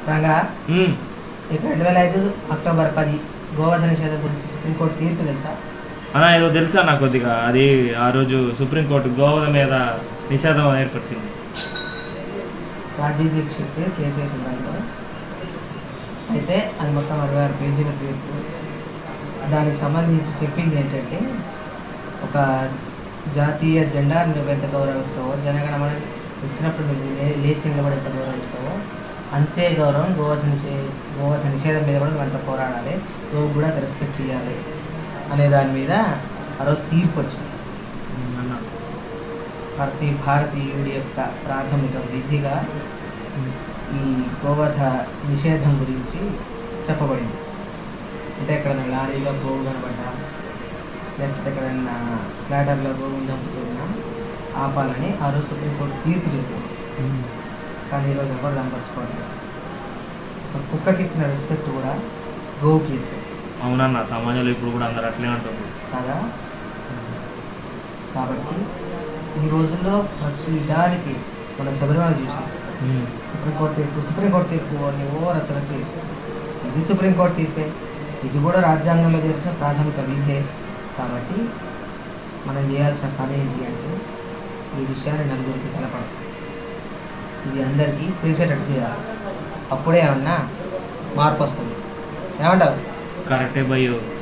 రంగా ఉమ్. ఇక రెండు వేల ఐదు అక్టోబర్ పది గోవధ నిషేధం గురించి సుప్రీంకోర్టు తీర్పు తెలుసా అన్న ఏదో తెలుసా నాకు కొద్దిగా అది ఆ రోజు సుప్రీంకోర్టు గోవల మీద నిషేధం ఏర్పరిచింది రాజీవ్ దీక్షిత్ కేసు వేసిన దాంట్లో అయితే అది మొత్తం అరవై ఆరు పేజీల తీర్పు దానికి సంబంధించి చెప్పింది ఏంటంటే ఒక జాతీయ జెండా నువ్వు ఎంత గౌరవిస్తావో జనగణమన ఇచ్చినప్పుడు నువ్వు లే- లేచి నిలబడి ఎంత గౌరవిస్తావో అంతే గౌరవం గోవధ నిషే గోవధ నిషేధం మీద కూడా నువ్వు అంత పోరాడాలి నువ్వు కూడా అంత రెస్పెక్ట్ ఇవ్వాలి అనే దాని మీద ఆ రోజు తీర్పు వచ్చింది ఉమ్, అన్న ప్రతి భారతీయుడి యొక్క ప్రాథమిక విధిగా ఈ గోవధ నిషేధం గురించి చెప్పబడింది అంటే ఎక్కడైనా లారీలో గోవు కనబడ్డా లేకపోతే ఎక్కడైనా స్లాటర్లో గోవు చంపుతున్నా ఆపాలని ఆ రోజు సుప్రీంకోర్టు తీర్పు చెప్పింది ఉమ్. కానీ ఈరోజు ఎవరు దానిపరచుకోవట్లేదు ఒక కుక్కకి ఇచ్చిన రెస్పెక్ట్ కూడా గోవుకి ఇచ్చారు అవునన్న సమాజంలో ఇప్పుడు కూడా అందరు అట్లే ఉంటుంది కదా కాబట్టి ఈ రోజుల్లో ప్రతి దానికి మన శబరిమల చూసాం ఉమ్. సుప్రీంకోర్టు తీర్పు సుప్రీంకోర్టు తీర్పు అని ఓ రచన చేసి ఇది సుప్రీంకోర్టు తీర్పే ఇది కూడా రాజ్యాంగంలో చేసిన ప్రాథమిక విధే కాబట్టి మనం చేయాల్సిన పని ఏంటి అంటే ఈ విషయాన్ని నలుగురికి తెలపడం ఇది అందరికీ తెలిసేటట్టు చేయాలి అప్పుడే ఏమన్నా మార్పు వస్తుంది ఏమంటావు కరెక్టే భయ్యో